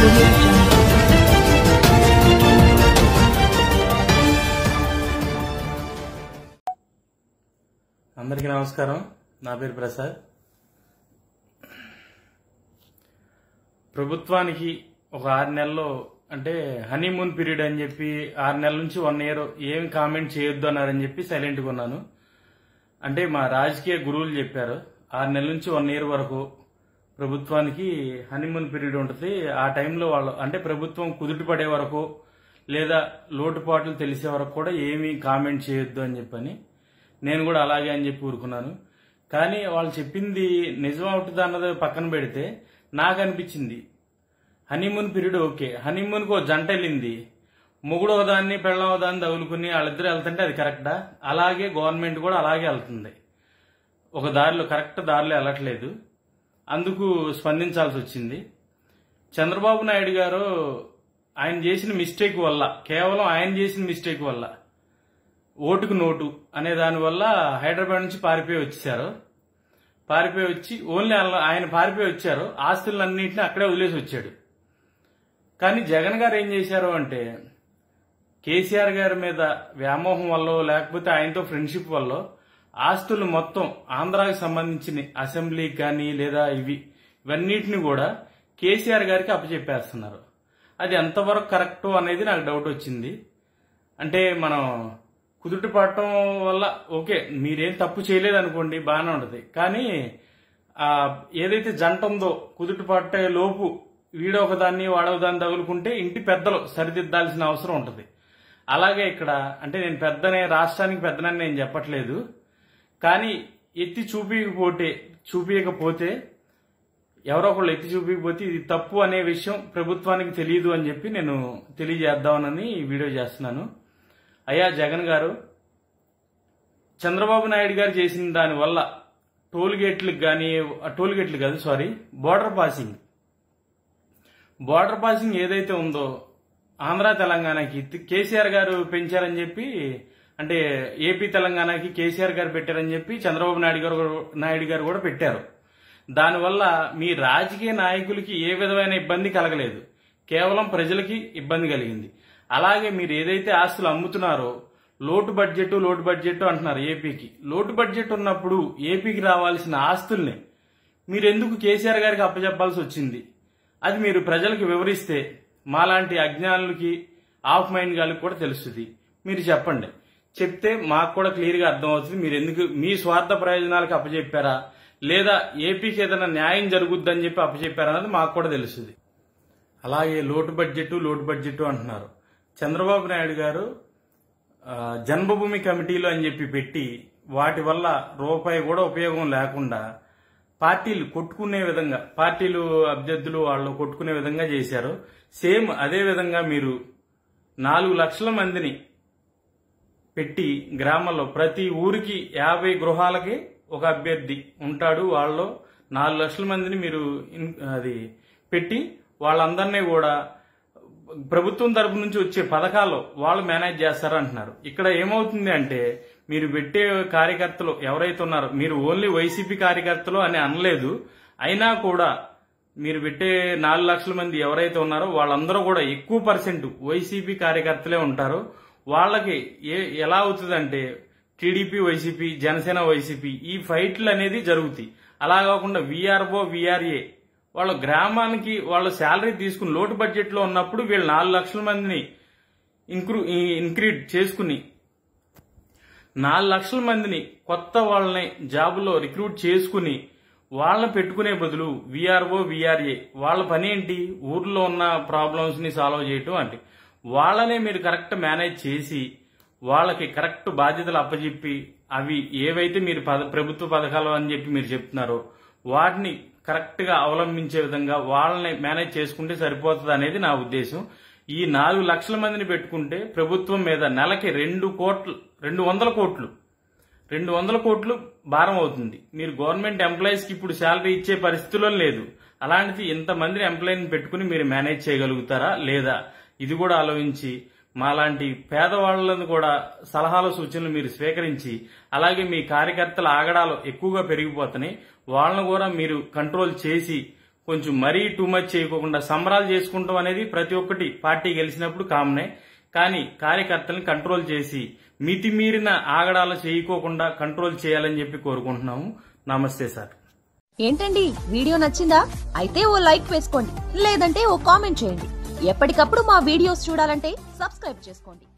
audio jungle. అందరికీ నమస్కారం నా పేరు ప్రసాద్ ప్రభుత్వానికి ఒక ఆరు నెలల్లో అంటే హనీమూన్ పీరియడ్ అని చెప్పి ఆరు నెలల నుంచి వన్ ఇయర్ ఏం కామెంట్ చేయొద్దు అన్నారని చెప్పి సైలెంట్గా ఉన్నాను అంటే మా రాజకీయ గురువులు చెప్పారు ఆరు నెలల నుంచి వన్ ఇయర్ వరకు ప్రభుత్వానికి హనీమూన్ పీరియడ్ ఉంటుంది ఆ టైంలో వాళ్ళు అంటే ప్రభుత్వం కుదుట పడే వరకు లేదా లోటుపాట్లు తెలిసే వరకు కూడా ఏమీ కామెంట్ చేయొద్దు అని చెప్పని నేను కూడా అలాగే అని చెప్పి ఊరుకున్నాను కానీ వాళ్ళు చెప్పింది నిజం అవుతుంది అన్నది పక్కన పెడితే నాకు అనిపించింది హనీమూన్ పీరియడ్ ఓకే హనీమూన్కి ఒక జంట వెళ్ళింది మొగుడు దాన్ని పెళ్ళం దాన్ని తగులుకుని వాళ్ళిద్దరు వెళ్తుంటే అది కరెక్టా అలాగే గవర్నమెంట్ కూడా అలాగే వెళ్తుంది ఒక దారిలో కరెక్ట్ దారిలో వెళ్ళట్లేదు అందుకు స్పందించాల్సి వచ్చింది చంద్రబాబు నాయుడు గారు ఆయన చేసిన మిస్టేక్ వల్ల కేవలం ఆయన చేసిన మిస్టేక్ వల్ల ఓటుకు నోటు అనే దాని వల్ల హైదరాబాద్ నుంచి పారిపోయి వచ్చేసారు పారిపోయి వచ్చి ఓన్లీ అలా- ఆయన పారిపోయి వచ్చారు ఆస్తులన్నింటినీ అక్కడే వదిలేసి వచ్చాడు కానీ జగన్ గారు ఏం చేశారు అంటే కేసీఆర్ గారి మీద వ్యామోహం వల్ల లేకపోతే ఆయనతో ఫ్రెండ్షిప్ వల్ల ఆస్తులు మొత్తం ఆంధ్రాకి సంబంధించిన అసెంబ్లీకి కానీ లేదా ఇవి ఇవన్నిటిని కూడా కేసీఆర్ గారికి అప్పచెప్పేస్తున్నారు అది ఎంతవరకు కరెక్ట్ అనేది నాకు డౌట్ వచ్చింది అంటే మనం కుదుట పడటం వల్ల ఓకే మీరేం తప్పు చేయలేదు అనుకోండి బాగానే ఉంటుంది కానీ ఆ ఏదైతే జంట ఉందో కుదుట పట్టే లోపు వీడో ఒకదాన్ని వాడొకదాన్ని తగులుకుంటే ఇంటి పెద్దలు సరిదిద్దాల్సిన అవసరం ఉంటుంది అలాగే ఇక్కడ అంటే నేను పెద్దనే రాష్ట్రానికి పెద్దనని నేను చెప్పట్లేదు కానీ ఎత్తి చూపించకపోతే చూపించకపోతే ఎవరో ఒకళ్ళు ఎత్తి చూపించకపోతే ఇది తప్పు అనే విషయం ప్రభుత్వానికి తెలియదు అని చెప్పి నేను తెలియజేద్దామని ఈ వీడియో చేస్తున్నాను అయ్యా జగన్ గారు చంద్రబాబు నాయుడు గారు చేసిన దాని వల్ల టోల్ గేట్లకు కానీ టోల్ గేట్లు కాదు sorry border passing border passing ఏదైతే ఉందో ఆంధ్ర తెలంగాణకి తి- కేసీఆర్ గారు పెంచారని చెప్పి అంటే ఏపీ తెలంగాణకి కేసీఆర్ గారు పెట్టారని చెప్పి చంద్రబాబు నాయుడు గారు నాయుడు గారు కూడా పెట్టారు దానివల్ల మీ రాజకీయ నాయకులకి ఏ విధమైన ఇబ్బంది కలగలేదు కేవలం ప్రజలకి ఇబ్బంది కలిగింది అలాగే మీరు ఏదైతే ఆస్తులు అమ్ముతున్నారో లోటు బడ్జెట్ లోటు బడ్జెట్ అంటున్నారు ఏపీకి లోటు బడ్జెట్ ఉన్నప్పుడు ఏపీకి రావాల్సిన ఆస్తుల్ని మీరు ఎందుకు కేసీఆర్ గారికి అప్పచెప్పాల్సి వచ్చింది అది మీరు ప్రజలకు వివరిస్తే మాలాంటి అజ్ఞానులకి ఆఫ్ మైండ్ గారికి కూడా తెలుస్తుంది మీరు చెప్పండి చెప్తే మాకు కూడా క్లియర్గా అర్థమవుతుంది మీరు ఎందుకు మీ స్వార్థ ప్రయోజనాలకు అప్పచెప్పారా లేదా ఏపీకి ఏదైనా న్యాయం జరుగుద్దని చెప్పి అప్పచెప్పారా అన్నది మాకు కూడా తెలుస్తుంది అలాగే లోటు బడ్జెట్ లోటు బడ్జెట్ అంటున్నారు చంద్రబాబు నాయుడు గారు ఆ, జన్మభూమి కమిటీలు అని చెప్పి పెట్టి వాటి వల్ల రూపాయి కూడా ఉపయోగం లేకుండా పార్టీలు కొట్టుకునే విధంగా పార్టీలు అభ్యర్థులు వాళ్ళు కొట్టుకునే విధంగా చేశారు సేమ్ అదే విధంగా మీరు నాలుగు లక్షల మందిని పెట్టి గ్రామంలో ప్రతి ఊరికి యాభై గృహాలకి ఒక అభ్యర్థి ఉంటాడు వాళ్ళలో నాలుగు లక్షల మందిని మీరు ఇన్- అది పెట్టి వాళ్ళందరినీ కూడా ప్రభుత్వం తరపు నుంచి వచ్చే పథకాలు వాళ్ళు మేనేజ్ చేస్తారు అంటున్నారు ఇక్కడ ఏమవుతుంది అంటే మీరు పెట్టే కార్యకర్తలు ఎవరైతే ఉన్నారో మీరు ఓన్లీ వైసీపీ కార్యకర్తలు అని అనలేదు అయినా కూడా మీరు పెట్టే నాలుగు లక్షల మంది ఎవరైతే ఉన్నారో వాళ్ళందరూ కూడా ఎక్కువ పర్సెంట్ వైసీపీ కార్యకర్తలే ఉంటారు వాళ్ళకి ఏ ఎలా అవుతుందంటే టీడీపీ వైసీపీ జనసేన వైసీపీ ఈ ఫైట్లు అనేది జరుగుతాయి అలా కాకుండా విఆర్ఓ విఆర్ఏ వాళ్ళ గ్రామానికి వాళ్ళ శాలరీ తీసుకుని లోటు బడ్జెట్ లో ఉన్నప్పుడు వీళ్ళు నాలుగు లక్షల మందిని ఇంక్రూ ఇంక్రీడ్ చేసుకుని నాలుగు లక్షల మందిని కొత్త వాళ్ళని జాబులో రిక్రూట్ చేసుకుని వాళ్ళని పెట్టుకునే బదులు విఆర్ఓ విఆర్ఏ వాళ్ళ పని ఏంటి ఊర్లో ఉన్న ప్రాబ్లమ్స్ ని సాల్వ్ చేయటం అంటే వాళ్ళనే మీరు కరెక్ట్ మేనేజ్ చేసి వాళ్ళకి కరెక్ట్ బాధ్యతలు అప్పచెప్పి అవి ఏవైతే మీరు పద- ప్రభుత్వ పథకాలు అని చెప్పి మీరు చెప్తున్నారో వాటిని కరెక్ట్ గా అవలంబించే విధంగా వాళ్ళని మేనేజ్ చేసుకుంటే సరిపోతుంది అనేది నా ఉద్దేశం ఈ నాలుగు లక్షల మందిని పెట్టుకుంటే ప్రభుత్వం మీద నెలకి రెండు కోట్లు రెండు వందల కోట్లు రెండు వందల కోట్లు భారం అవుతుంది మీరు గవర్నమెంట్ ఎంప్లాయీస్ కి ఇప్పుడు శాలరీ ఇచ్చే పరిస్థితుల్లో లేదు అలాంటిది ఇంతమందిని ఎంప్లాయీని పెట్టుకుని మీరు మేనేజ్ చేయగలుగుతారా లేదా ఇది కూడా ఆలోచించి మాలాంటి పేదవాళ్లను కూడా సలహాలు సూచనలు మీరు స్వీకరించి అలాగే మీ కార్యకర్తల ఆగడాలు ఎక్కువగా పెరిగిపోతున్నాయి వాళ్ళను కూడా మీరు కంట్రోల్ చేసి కొంచెం మరీ టూ మచ్ చేయకోకుండా సంబరాలు చేసుకుంటాం అనేది ప్రతి ఒక్కటి పార్టీ గెలిచినప్పుడు కామనే కానీ కార్యకర్తలను కంట్రోల్ చేసి మితిమీరిన ఆగడాలు చేయకోకుండా కంట్రోల్ చేయాలని చెప్పి కోరుకుంటున్నాము నమస్తే సార్ ఏంటండి వీడియో నచ్చిందా అయితే ఓ లైక్ వేసుకోండి లేదంటే ఓ కామెంట్ చేయండి ఎప్పటికప్పుడు మా వీడియోస్ చూడాలంటే సబ్స్క్రైబ్ చేసుకోండి